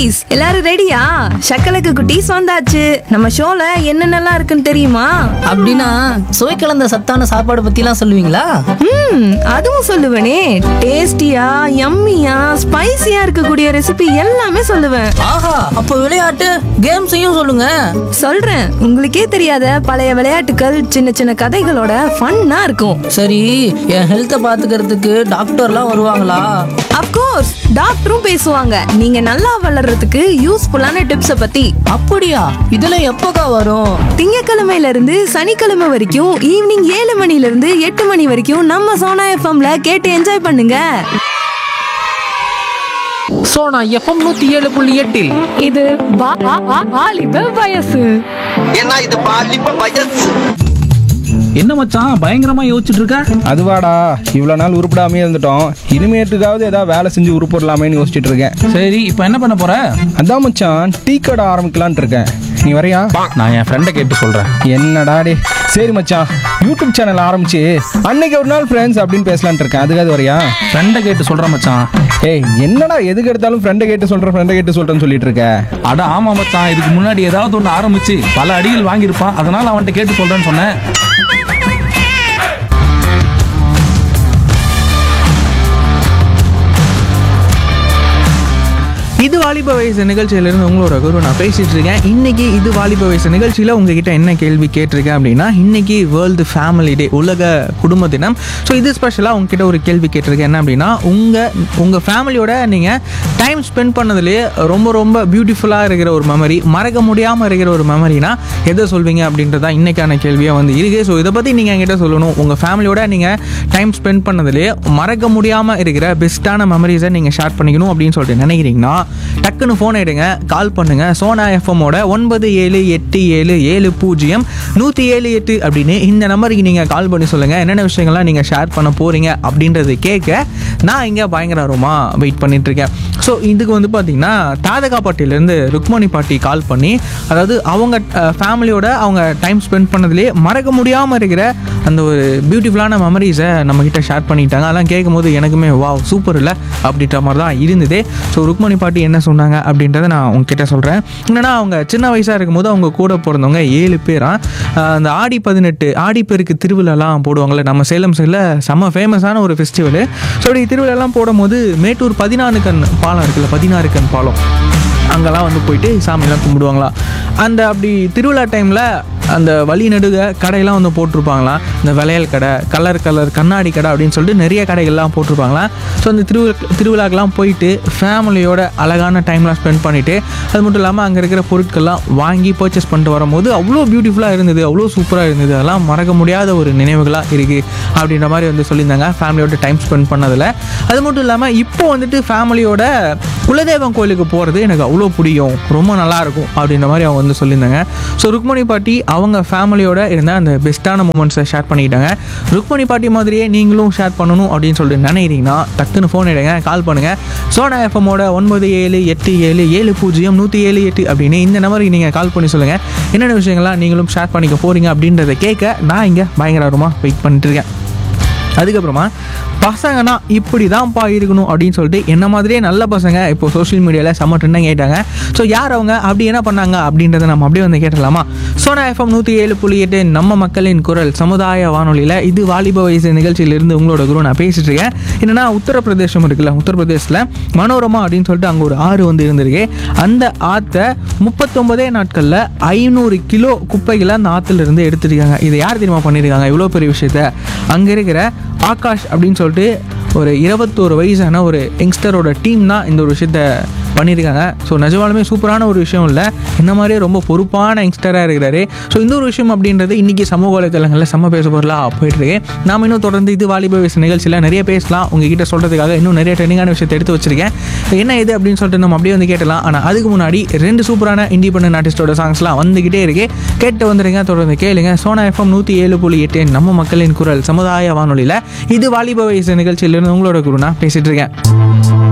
குட்டீஸ் எல்லாரும் ரெடியா சக்கலக்கு குட்டீஸ் வந்தாச்சு நம்ம ஷோல என்னென்னலாம் இருக்குன்னு தெரியுமா அப்படின்னா சுவை கலந்த சத்தான சாப்பாடு பத்திலாம் சொல்லுவீங்களா ம் அதுவும் சொல்லுவேனே டேஸ்டியா யம்மியா ஸ்பைசியா இருக்கக்கூடிய ரெசிபி எல்லாமே சொல்லுவேன் ஆஹா அப்போ விளையாட்டு கேம்ஸையும் சொல்லுங்க சொல்றேன் உங்களுக்கே தெரியாத பழைய விளையாட்டுகள் சின்ன சின்ன கதைகளோட ஃபன்னா இருக்கும் சரி என் ஹெல்த்தை பாத்துக்கிறதுக்கு டாக்டர்லாம் வருவாங்களா அப்கோர்ஸ் டாக்டரும் பேசுவாங்க நீங்க நல்லா வளர்றதுக்கு யூஸ்ஃபுல்லான டிப்ஸை பத்தி அப்படியா இதெல்லாம் எப்போக்கா வரும் திங்கக்கிழமையில இருந்து சனிக்கிழமை வரைக்கும் ஈவினிங் ஏழு மணில இருந்து எட்டு மணி வரைக்கும் நம்ம சோனா எஃப்எம்ல கேட்டு என்ஜாய் பண்ணுங்க சோனா எஃப்எம் நூத்தி ஏழு புள்ளி எட்டில் இது வா- வா- வா- வாலிப வயசு ஏன்னா இது பாலிப்ப வயசு என்ன மச்சான் பயங்கரமா யோசிச்சுட்டு இருக்க அதுவாடா இவ்வளோ நாள் உருப்படாமே இருந்துட்டோம் இனிமேட்டுக்காவது ஏதாவது வேலை செஞ்சு உருப்பிடலாமேன்னு யோசிச்சுட்டு இருக்கேன் சரி இப்போ என்ன பண்ண போற அதான் மச்சான் டீ கடை ஆரம்பிக்கலான்ட்டு இருக்கேன் நீ வரையா நான் என் ஃப்ரெண்டை கேட்டு சொல்றேன் என்னடா டே சரி மச்சான் யூடியூப் சேனல் ஆரம்பிச்சு அன்னைக்கு ஒரு நாள் ஃப்ரெண்ட்ஸ் அப்படின்னு பேசலான்ட்டு இருக்கேன் அதுக்காவது வரையா ஃப்ரெண்டை கேட்டு சொல்றேன் மச்சான் ஏய் என்னடா எதுக்கு எடுத்தாலும் ஃப்ரெண்டை கேட்டு சொல்கிறேன் ஃப்ரெண்டை கேட்டு சொல்கிறேன்னு சொல்லிட்டு இருக்க அட ஆமா மச்சான் இதுக்கு முன்னாடி ஏதாவது ஒன்று ஆரம்பிச்சு பல அடிகள் வாங்கியிருப்பான் அதனால அவன்கிட்ட கேட்டு சொல்றேன்னு சொன்னேன் இது வாலிப வயசு நிகழ்ச்சியிலிருந்து உங்களோட குரு நான் பேசிட்டு இருக்கேன் இன்னைக்கு இது வாலிப வயசு நிகழ்ச்சியில் உங்ககிட்ட என்ன கேள்வி கேட்டிருக்கேன் அப்படின்னா இன்னைக்கு வேர்ல்டு ஃபேமிலி டே உலக குடும்ப தினம் ஸோ இது ஸ்பெஷலாக உங்ககிட்ட ஒரு கேள்வி கேட்டிருக்கேன் என்ன அப்படின்னா உங்கள் உங்கள் ஃபேமிலியோட நீங்கள் டைம் ஸ்பெண்ட் பண்ணதுலேயே ரொம்ப ரொம்ப பியூட்டிஃபுல்லாக இருக்கிற ஒரு மெமரி மறக்க முடியாமல் இருக்கிற ஒரு மெமரினா எதை சொல்வீங்க அப்படின்றதா இன்னைக்கான கேள்வியாக வந்து இருக்கு ஸோ இதை பற்றி நீங்கள் என்கிட்ட சொல்லணும் உங்கள் ஃபேமிலியோட நீங்கள் டைம் ஸ்பெண்ட் பண்ணதுலேயே மறக்க முடியாமல் இருக்கிற பெஸ்ட்டான மெமரிஸை நீங்கள் ஷேர் பண்ணிக்கணும் அப்படின்னு சொல்லிட்டு நினைக்கிறீங்கன்னா டக்குன்னு ஃபோன் எடுங்க கால் பண்ணுங்க சோனா எஃப்எம்மோட ஒன்பது ஏழு எட்டு ஏழு ஏழு பூஜ்ஜியம் நூற்றி ஏழு எட்டு அப்படின்னு இந்த நம்பருக்கு நீங்கள் கால் பண்ணி சொல்லுங்கள் என்னென்ன விஷயங்கள்லாம் நீங்கள் ஷேர் பண்ண போகிறீங்க அப்படின்றது கேட்க நான் இங்கே பயங்கரமாக வெயிட் பண்ணிட்டு இருக்கேன் ஸோ இதுக்கு வந்து பார்த்தீங்கன்னா தாதகாப்பட்டியிலேருந்து ருக்மணி பாட்டி கால் பண்ணி அதாவது அவங்க ஃபேமிலியோட அவங்க டைம் ஸ்பெண்ட் பண்ணதுலேயே மறக்க முடியாமல் இருக்கிற அந்த ஒரு பியூட்டிஃபுல்லான மெமரிஸை நம்மக்கிட்ட ஷேர் பண்ணிட்டாங்க அதெல்லாம் கேட்கும்போது எனக்குமே வாவ் சூப்பர் இல்லை அப்படின்ற மாதிரி தான் இருந்தது ஸோ ருக்மணி பாட்டி என்ன சொன்னாங்க அப்படின்றத நான் உங்ககிட்ட சொல்கிறேன் என்னன்னா அவங்க சின்ன வயசாக இருக்கும்போது அவங்க கூட பிறந்தவங்க ஏழு பேரா அந்த ஆடி பதினெட்டு ஆடிப்பெருக்கு திருவிழாலாம் போடுவாங்கள்ல நம்ம சேலம் சைடில் செம்ம ஃபேமஸான ஒரு ஃபெஸ்டிவல் ஸோ அப்படி திருவிழாலாம் போடும்போது மேட்டூர் பதினாறு கண் பாலம் இருக்குல்ல பதினாறு கண் பாலம் அங்கெல்லாம் வந்து போயிட்டு சாமியெல்லாம் கும்பிடுவாங்களா அந்த அப்படி திருவிழா டைமில் அந்த வழி நடுக கடையெல்லாம் வந்து போட்டிருப்பாங்களாம் இந்த விளையல் கடை கலர் கலர் கண்ணாடி கடை அப்படின்னு சொல்லிட்டு நிறைய கடைகள்லாம் போட்டிருப்பாங்களாம் ஸோ அந்த திருவிழா திருவிழாக்கெல்லாம் போயிட்டு ஃபேமிலியோட அழகான டைம்லாம் ஸ்பெண்ட் பண்ணிவிட்டு அது மட்டும் இல்லாமல் அங்கே இருக்கிற பொருட்கள்லாம் வாங்கி பர்ச்சேஸ் பண்ணிட்டு வரும்போது அவ்வளோ பியூட்டிஃபுல்லாக இருந்தது அவ்வளோ சூப்பராக இருந்தது அதெல்லாம் மறக்க முடியாத ஒரு நினைவுகளாக இருக்குது அப்படின்ற மாதிரி வந்து சொல்லியிருந்தாங்க ஃபேமிலியோட டைம் ஸ்பெண்ட் பண்ணதில் அது மட்டும் இல்லாமல் இப்போ வந்துட்டு ஃபேமிலியோட குலதெய்வம் கோயிலுக்கு போகிறது எனக்கு அவ்வளோ பிடிக்கும் ரொம்ப நல்லா இருக்கும் அப்படின்ற மாதிரி அவங்க வந்து சொல்லியிருந்தாங்க ஸோ ருக்மணி பாட்டி அவங்க ஃபேமிலியோட இருந்த அந்த பெஸ்ட்டான மூமெண்ட்ஸை ஷேர் பண்ணிக்கிட்டாங்க ருக்மணி பாட்டி மாதிரியே நீங்களும் ஷேர் பண்ணணும் அப்படின்னு சொல்லிட்டு நினைக்கிறீங்கன்னா டக்குன்னு ஃபோன் எடுங்க கால் பண்ணுங்கள் சோனா எஃப்எம்மோட ஒன்பது ஏழு எட்டு ஏழு ஏழு பூஜ்ஜியம் நூற்றி ஏழு எட்டு அப்படின்னு இந்த நம்பருக்கு நீங்கள் கால் பண்ணி சொல்லுங்கள் என்னென்ன விஷயங்கள்லாம் நீங்களும் ஷேர் பண்ணிக்க போகிறீங்க அப்படின்றத கேட்க நான் இங்கே பயங்கரமாக வெயிட் பண்ணிட்டு இருக்கேன் அதுக்கப்புறமா பசங்கன்னா இப்படி தான்ப்பா இருக்கணும் அப்படின்னு சொல்லிட்டு என்ன மாதிரியே நல்ல பசங்க இப்போ சோஷியல் மீடியாவில் செம்ம ட்ரெண்டாக கேட்டாங்க ஸோ யார் அவங்க அப்படி என்ன பண்ணாங்க அப்படின்றத நம்ம அப்படியே வந்து கேட்டலாமா சோனா எஃப்எம் நூற்றி ஏழு புள்ளி எட்டு நம்ம மக்களின் குரல் சமுதாய வானொலியில் இது வாலிப வயசு நிகழ்ச்சியிலிருந்து உங்களோட குரு நான் பேசிட்டு இருக்கேன் என்னன்னா உத்தரப்பிரதேசம் இருக்குல்ல உத்தரப்பிரதேசத்தில் மனோரமா அப்படின்னு சொல்லிட்டு அங்கே ஒரு ஆறு வந்து இருந்திருக்கு அந்த ஆற்றை முப்பத்தொன்பதே நாட்களில் ஐநூறு கிலோ குப்பைகளை அந்த ஆற்றுல இருந்து எடுத்துருக்காங்க இதை யார் தெரியுமா பண்ணியிருக்காங்க இவ்வளோ பெரிய விஷயத்த அங்கே இருக்கிற ஆகாஷ் அப்படின்னு சொல்லிட்டு ஒரு இருபத்தோரு வயசான ஒரு யங்ஸ்டரோட டீம் தான் இந்த ஒரு விஷயத்த பண்ணியிருக்காங்க ஸோ நிஜமாலுமே சூப்பரான ஒரு விஷயம் இல்லை இந்த மாதிரியே ரொம்ப பொறுப்பான யங்ஸ்டராக இருக்கிறாரு ஸோ இந்த ஒரு விஷயம் அப்படின்றது இன்றைக்கி சமூக வலைத்தளங்களில் செம்ம பேச பொருளாக போயிட்டுருக்கு நாம் இன்னும் தொடர்ந்து இது வாலிப வயசு நிகழ்ச்சியில் நிறைய பேசலாம் உங்ககிட்ட சொல்கிறதுக்காக இன்னும் நிறைய ட்ரெண்டிங்கான விஷயத்தை எடுத்து வச்சிருக்கேன் என்ன இது அப்படின்னு சொல்லிட்டு நம்ம அப்படியே வந்து கேட்டலாம் ஆனால் அதுக்கு முன்னாடி ரெண்டு சூப்பரான இண்டிபெண்டன்ட் ஆர்டிஸ்டோட சாங்ஸ்லாம் வந்துக்கிட்டே இருக்கு கேட்டு வந்துருங்க தொடர்ந்து கேளுங்க சோனா எஃப்எம் நூற்றி ஏழு புள்ளி எட்டு நம்ம மக்களின் குரல் சமுதாய வானொலியில் இது வாலிப வயசு நிகழ்ச்சியிலிருந்து உங்களோட குருனா பேசிட்டு இருக்கேன்